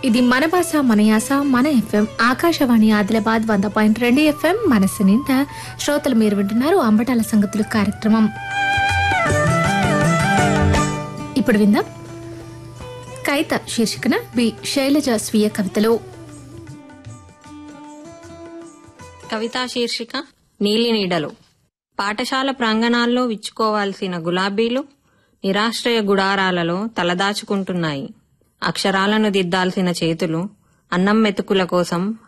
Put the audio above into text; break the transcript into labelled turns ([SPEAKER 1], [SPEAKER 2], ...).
[SPEAKER 1] ఇది మన భాష మన యాస మన ఎఫ్ఎం ఆకాశవాణి ఆదిలాబాద్ వంద పాయింట్ రెండు ఎఫ్ఎం మనసు నిండా శ్రోతలు మీరు వింటున్నారు అంబటాల సంగతులు కార్యక్రమం ఇప్పుడు విందాం కైత శీర్షికన బి శైలజ స్వీయ కవితలు
[SPEAKER 2] కవితా శీర్షిక నీలి నీడలు పాఠశాల ప్రాంగణాల్లో విచ్చుకోవాల్సిన గులాబీలు నిరాశ్రయ గుడారాలలో తలదాచుకుంటున్నాయి అక్షరాలను దిద్దాల్సిన చేతులు అన్నం మెతుకుల కోసం